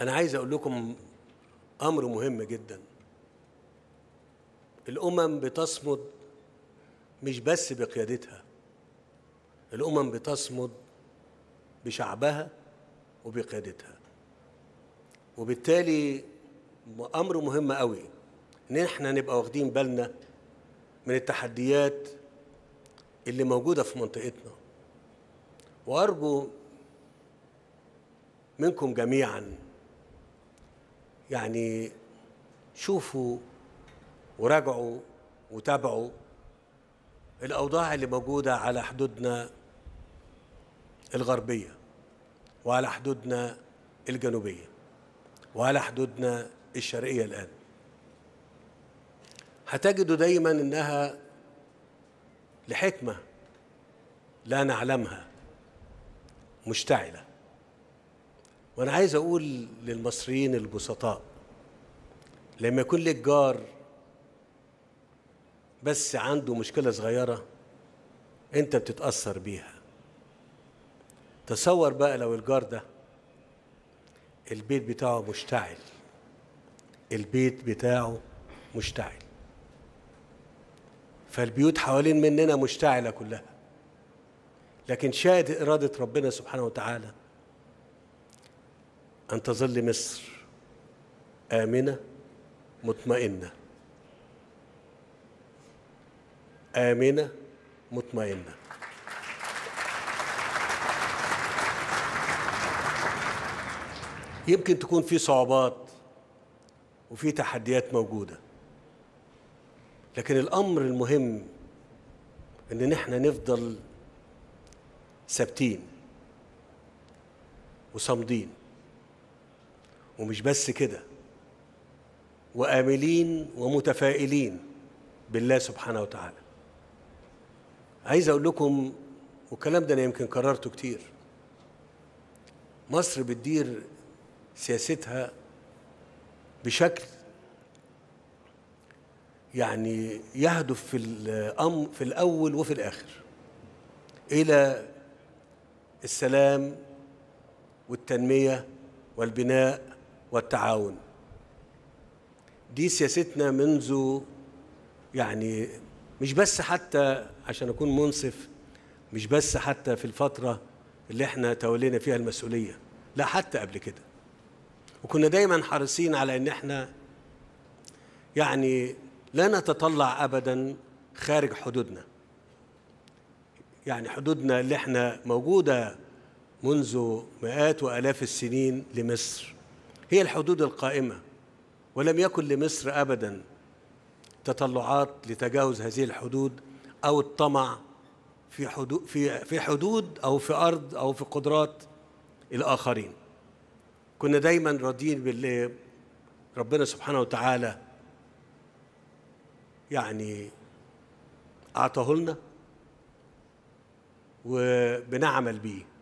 أنا عايز أقول لكم أمر مهم جدا الأمم بتصمد مش بس بقيادتها الأمم بتصمد بشعبها وبقيادتها وبالتالي أمر مهم قوي إن إحنا نبقى واخدين بالنا من التحديات اللي موجودة في منطقتنا وأرجو منكم جميعا يعني شوفوا وراجعوا وتابعوا الأوضاع اللي موجودة على حدودنا الغربية وعلى حدودنا الجنوبية وعلى حدودنا الشرقية الآن هتجدوا دايما إنها لحكمة لا نعلمها مشتعلة وأنا عايز أقول للمصريين البسطاء لما يكون لك جار بس عنده مشكلة صغيرة أنت بتتأثر بيها تصور بقى لو الجار ده البيت بتاعه مشتعل البيت بتاعه مشتعل فالبيوت حوالين مننا مشتعلة كلها لكن شاهد إرادة ربنا سبحانه وتعالى أن تظل مصر آمنة مطمئنة آمنة مطمئنة يمكن تكون في صعوبات وفي تحديات موجودة لكن الأمر المهم إن نحن نفضل ثابتين وصامدين ومش بس كده وآملين ومتفائلين بالله سبحانه وتعالى عايز أقول لكم والكلام ده أنا يمكن كررته كتير مصر بتدير سياستها بشكل يعني يهدف في الأم في الأول وفي الآخر إلى السلام والتنمية والبناء والتعاون دي سياستنا منذ يعني مش بس حتى عشان أكون منصف مش بس حتى في الفترة اللي احنا تولينا فيها المسؤولية لا حتى قبل كده وكنا دايما حريصين على ان احنا يعني لا نتطلع ابدا خارج حدودنا يعني حدودنا اللي احنا موجوده منذ مئات والاف السنين لمصر هي الحدود القائمه ولم يكن لمصر ابدا تطلعات لتجاوز هذه الحدود او الطمع في حدود في في حدود او في ارض او في قدرات الاخرين كنا دايما راضيين باللي ربنا سبحانه وتعالى يعني اعطاه لنا وبنعمل بيه